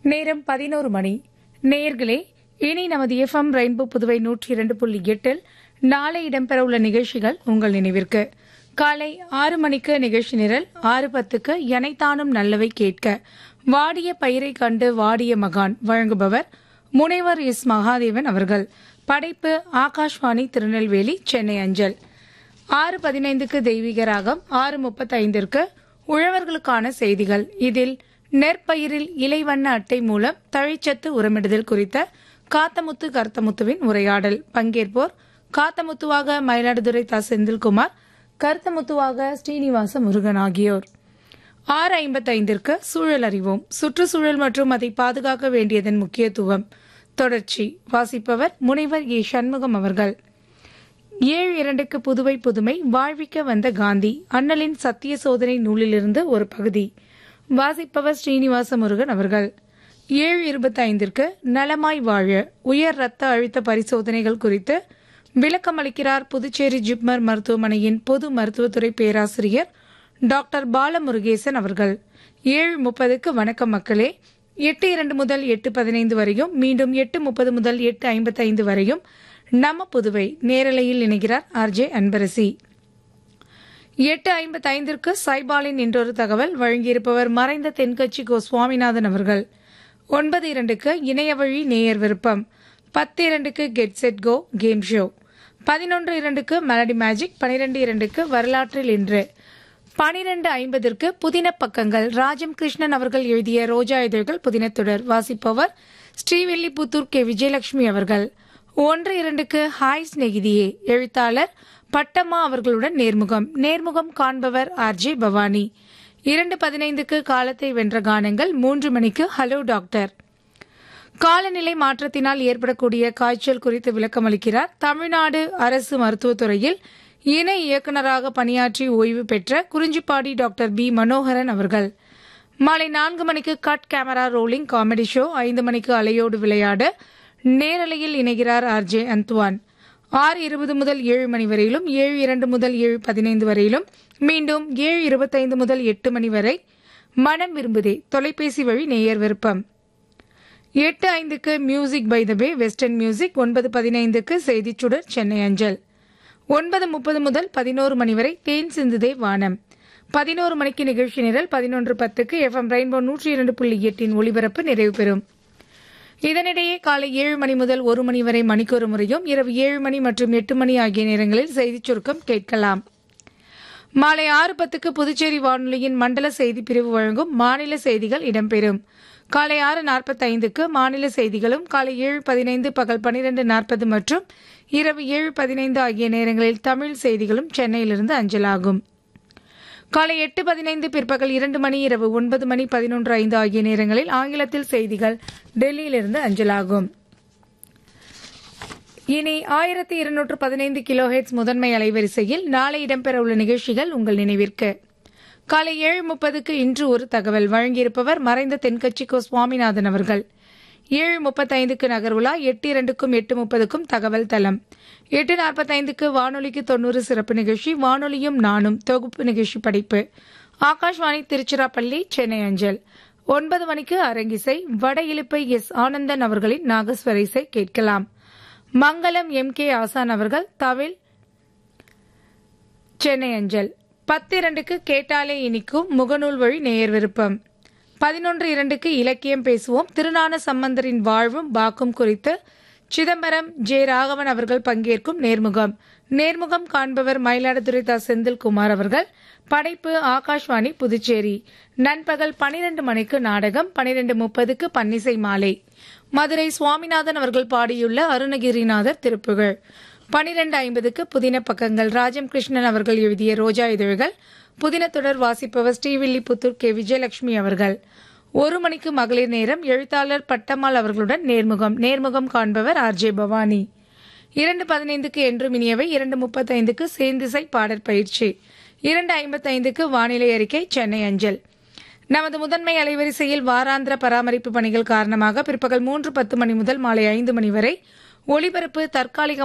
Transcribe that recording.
நேரம் பதினோரு மணி நேர்களே இனி நமது எஃப்எம் ரெயின்போ புதுவை நூற்றி இரண்டு புள்ளி எட்டில் நாளை இடம்பெறவுள்ள நிகழ்ச்சிகள் உங்கள் நினைவிற்கு காலை ஆறு மணிக்கு நிகழ்ச்சி நிரல் ஆறு பத்துக்கு எனைத்தானும் நல்லவை கேட்க வாடிய பயிரை கண்டு வாடிய மகான் வழங்குபவர் முனைவர் எஸ் மகாதேவன் அவர்கள் படைப்பு ஆகாஷ்வாணி திருநெல்வேலி சென்னை அஞ்சல் ஆறு பதினைந்துக்கு தெய்வீக ராகம் ஆறு முப்பத்தைந்திற்கு உழவர்களுக்கான செய்திகள் இதில் நெற்பயிரில் இலைவண்ண அட்டை மூலம் தழைச்சத்து உரமிடுதல் குறித்த காத்தமுத்து கருத்தமுத்துவின் உரையாடல் பங்கேற்போர் காத்தமுத்துவாக மயிலாடுதுறை த செந்தில்குமார் கருத்தமுத்துவாக ஸ்ரீனிவாச முருகன் ஆகியோர் ஆறு ஐம்பத்தைந்திற்கு சூழல் அறிவோம் சுற்றுச்சூழல் மற்றும் அதை பாதுகாக்க வேண்டியதன் முக்கியத்துவம் தொடர்ச்சி வாசிப்பவர் முனைவர் ஏ சண்முகம் அவர்கள் ஏழு இரண்டுக்கு புதுவை புதுமை வாழ்விக்க வந்த காந்தி அண்ணலின் சத்திய சோதனை நூலிலிருந்து ஒரு பகுதி வாசிப்பவர் ஸ்ரீனிவாச முருகன் அவர்கள் ஏழு இருபத்தைந்திற்கு நலமாய் வாழ உயர் ரத்த அழுத்த பரிசோதனைகள் குறித்து விளக்கமளிக்கிறார் புதுச்சேரி ஜிப்மர் மருத்துவமனையின் பொது மருத்துவத்துறை பேராசிரியர் டாக்டர் பாலமுருகேசன் அவர்கள் ஏழு முப்பதுக்கு வணக்கம் மக்களே எட்டு இரண்டு முதல் எட்டு பதினைந்து வரையும் மீண்டும் எட்டு முப்பது முதல் எட்டு ஐம்பத்தைந்து வரையும் நம்ம புதுவை நேரலையில் இணைகிறார் ஆர்ஜே அன்பரசி எட்டு ஐம்பத்தைந்திற்கு சைபாலின் என்றொரு தகவல் வழங்கியிருப்பவர் மறைந்த தென்கட்சி கோ சுவாமிநாதன் அவர்கள் ஒன்பது இரண்டுக்கு இணையவழி நேயர் விருப்பம் பத்து இரண்டுக்கு get set go game show பதினொன்று இரண்டுக்கு மெலடி மேஜிக் பனிரெண்டு இரண்டுக்கு வரலாற்றில் இன்று பனிரெண்டு ஐம்பதற்கு புதின பக்கங்கள் ராஜம் கிருஷ்ணன் அவர்கள் எழுதிய ரோஜா இதழ்கள் புதினத்துடர் வாசிப்பவர் ஸ்ரீவில்லிபுத்தூர் கே விஜயலட்சுமி அவர்கள் ஒன்று இரண்டுக்கு ஹாய் ஸ்நேகிதியே எழுத்தாளர் பட்டம்மா அவர்களுடன் நேர்முகம் நேர்முகம் காண்பவர் ஆர்ஜே பவானி இரண்டு பதினைந்துக்கு காலத்தை வென்ற கானங்கள் மூன்று மணிக்கு ஹலோ டாக்டர் காலநிலை மாற்றத்தினால் ஏற்படக்கூடிய காய்ச்சல் குறித்து விளக்கமளிக்கிறார் தமிழ்நாடு அரசு மருத்துவத்துறையில் இணை இயக்குநராக பணியாற்றி ஓய்வு பெற்ற குறிஞ்சிப்பாடி டாக்டர் பி மனோகரன் அவர்கள் மாலை நான்கு மணிக்கு cut camera rolling comedy show ஐந்து மணிக்கு அலையோடு விளையாட நேரலையில் இணைகிறார் ஆர்ஜே அந்த்வான் ஆறு இருபது முதல் ஏழு மணி வரையிலும் ஏழு இரண்டு முதல் ஏழு பதினைந்து வரையிலும் மீண்டும் ஏழு இருபத்தைந்து முதல் எட்டு மணி வரை மனம் விரும்புதே தொலைபேசி வழி நேயர் விருப்பம் எட்டு ஐந்துக்கு music by the bay western music ஒன்பது பதினைந்துக்கு செய்திச்சுடர் சென்னை அஞ்சல் ஒன்பது முப்பது முதல் பதினோரு மணி வரை தேன் சிந்துதே வானம் பதினோரு மணிக்கு நிகழ்ச்சி நிரல் பதினொன்று பத்துக்கு எஃப்எம் ரெயின்போ நூற்றி இரண்டு புள்ளி எட்டின் ஒலிபரப்பு நிறைவு பெறும் இதனிடையே காலை ஏழு மணி முதல் ஒரு மணி வரை மணிக்கொரு முறையும் இரவு ஏழு மணி மற்றும் எட்டு மணி ஆகிய நேரங்களில் செய்திச் சுருக்கம் கேட்கலாம் மாலை ஆறு பத்துக்கு புதுச்சேரி வானொலியின் மண்டல செய்தி பிரிவு வழங்கும் மாநில செய்திகள் இடம்பெறும் காலை ஆறு நாற்பத்தைந்துக்கு மாநில செய்திகளும் காலை ஏழு பதினைந்து பகல் பனிரெண்டு நாற்பது மற்றும் இரவு ஏழு பதினைந்து ஆகிய நேரங்களில் தமிழ் செய்திகளும் சென்னையிலிருந்து அஞ்சலாகும் காலை எட்டு பதினைந்து பிற்பகல் இரண்டு மணி இரவு ஒன்பது மணி பதினொன்று ஐந்து ஆகிய நேரங்களில் ஆங்கிலத்தில் செய்திகள் டெல்லியிலிருந்து அஞ்சலாகும் இனி ஆயிரத்தி இருநூற்று பதினைந்து கிலோஹெட்ஸ் முதன்மை அலைவரிசையில் நாளை இடம்பெறவுள்ள நிகழ்ச்சிகள் உங்கள் நினைவிற்கு காலை ஏழு முப்பதுக்கு இன்று ஒரு தகவல் வழங்கியிருப்பவர் மறைந்த தென்கட்சி கோ சுவாமிநாதன் அவர்கள் ஏழு முப்பத்தைந்துக்கு நகர்வுலா எட்டு இரண்டுக்கும் எட்டு முப்பதுக்கும் தகவல் தளம் எட்டு நாற்பத்தைந்துக்கு வானொலிக்கு தொண்ணூறு சிறப்பு நிகழ்ச்சி வானொலியும் நானும் தொகுப்பு நிகழ்ச்சி படிப்பு ஆகாஷ்வாணி திருச்சிராப்பள்ளி சென்னை அஞ்சல் ஒன்பது மணிக்கு அரங்கிசை வட இழுப்பை எஸ் ஆனந்தன் அவர்களின் நாகஸ்வர இசை கேட்கலாம் மங்களம் எம் கே ஆசான் அவர்கள் தவில் சென்னை அஞ்சல் பத்து இரண்டுக்கு கேட்டாலே இனிக்கும் முகநூல் வழி நேயர் விருப்பம் பதினொன்று இரண்டுக்கு இலக்கியம் பேசுவோம் திருநான சம்பந்தரின் வாழ்வும் பாக்கும் குறித்து சிதம்பரம் ஜே ராகவன் அவர்கள் பங்கேற்கும் நேர்முகம் நேர்முகம் காண்பவர் மயிலாடுதுறை த செந்தில்குமார் அவர்கள் படைப்பு ஆகாஷ்வாணி புதுச்சேரி நண்பகல் பனிரெண்டு மணிக்கு நாடகம் பனிரெண்டு முப்பதுக்கு பன்னிசை மாலை மதுரை சுவாமிநாதன் அவர்கள் பாடியுள்ள அருணகிரிநாதர் திருப்புகழ் பனிரெண்டு ஐம்பதுக்கு புதின பக்கங்கள் ராஜம் கிருஷ்ணன் அவர்கள் எழுதிய ரோஜா இதழ்கள் புதினத்துடர் வாசிப்பவர் ஸ்ரீவில்லிபுத்தூர் கே விஜயலட்சுமி அவர்கள் ஒரு மணிக்கு மகளிர் நேரம் எழுத்தாளர் பட்டம்மாள் அவர்களுடன் நேர்முகம் நேர்முகம் காண்பவர் ஆர் ஜே பவானி இரண்டு பதினைந்துக்கு என்று மினியவை இரண்டு முப்பத்தைந்துக்கு சேந்திசை பாடற் பயிற்சி இரண்டு ஐம்பத்தைந்துக்கு வானிலை அறிக்கை சென்னை அஞ்சல் நமது முதன்மை அலைவரிசையில் வாராந்திர பராமரிப்பு பணிகள் காரணமாக பிற்பகல் மூன்று பத்து மணி முதல் மாலை ஐந்து மணி வரை ஒளிபரப்பு தற்காலிக